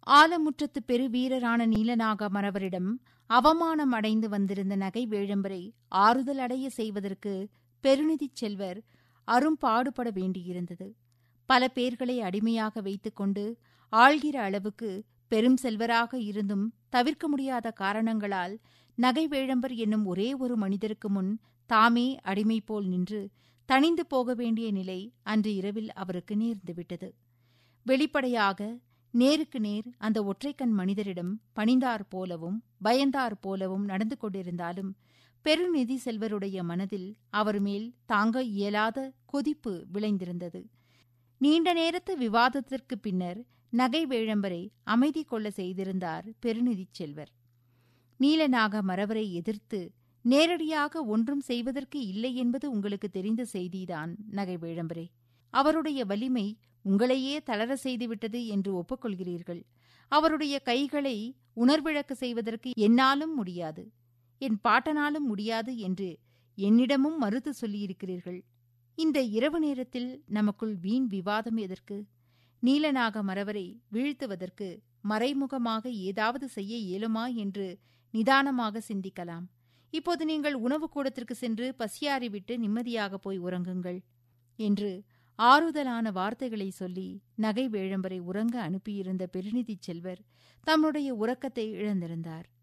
ஆலமுற்றத்து பெருவீரரான நீலநாக மறவரிடம் அவமானம் அடைந்து வந்திருந்த நகை வேழம்பரை ஆறுதல் அடைய செய்வதற்கு பெருநிதிச் செல்வர் அரும்பாடுபட வேண்டியிருந்தது பல பேர்களை அடிமையாக வைத்துக்கொண்டு ஆள்கிற அளவுக்கு பெரும் செல்வராக இருந்தும் தவிர்க்க முடியாத காரணங்களால் நகை வேழம்பர் என்னும் ஒரே ஒரு மனிதருக்கு முன் தாமே அடிமை போல் நின்று தணிந்து போக வேண்டிய நிலை அன்று இரவில் அவருக்கு நேர்ந்துவிட்டது வெளிப்படையாக நேருக்கு நேர் அந்த ஒற்றைக்கண் மனிதரிடம் பணிந்தார் போலவும் பயந்தார் போலவும் நடந்து கொண்டிருந்தாலும் பெருநிதி செல்வருடைய மனதில் அவர் மேல் தாங்க இயலாத கொதிப்பு விளைந்திருந்தது நீண்ட நேரத்து விவாதத்திற்கு பின்னர் நகை வேழம்பரை அமைதி கொள்ள செய்திருந்தார் பெருநிதிச் செல்வர் நீலநாக மறவரை எதிர்த்து நேரடியாக ஒன்றும் செய்வதற்கு இல்லை என்பது உங்களுக்கு தெரிந்த செய்திதான் நகை வேழம்பரே அவருடைய வலிமை உங்களையே தளர செய்துவிட்டது என்று ஒப்புக்கொள்கிறீர்கள் அவருடைய கைகளை உணர்விழக்க செய்வதற்கு என்னாலும் முடியாது என் பாட்டனாலும் முடியாது என்று என்னிடமும் மறுத்து சொல்லியிருக்கிறீர்கள் இந்த இரவு நேரத்தில் நமக்குள் வீண் விவாதம் எதற்கு நீலநாக மறவரை வீழ்த்துவதற்கு மறைமுகமாக ஏதாவது செய்ய இயலுமா என்று நிதானமாக சிந்திக்கலாம் இப்போது நீங்கள் உணவு கூடத்திற்கு சென்று பசியாறிவிட்டு நிம்மதியாக போய் உறங்குங்கள் என்று ஆறுதலான வார்த்தைகளை சொல்லி நகை வேழம்பரை உறங்க அனுப்பியிருந்த பெருநிதிச் செல்வர் தம்முடைய உறக்கத்தை இழந்திருந்தார்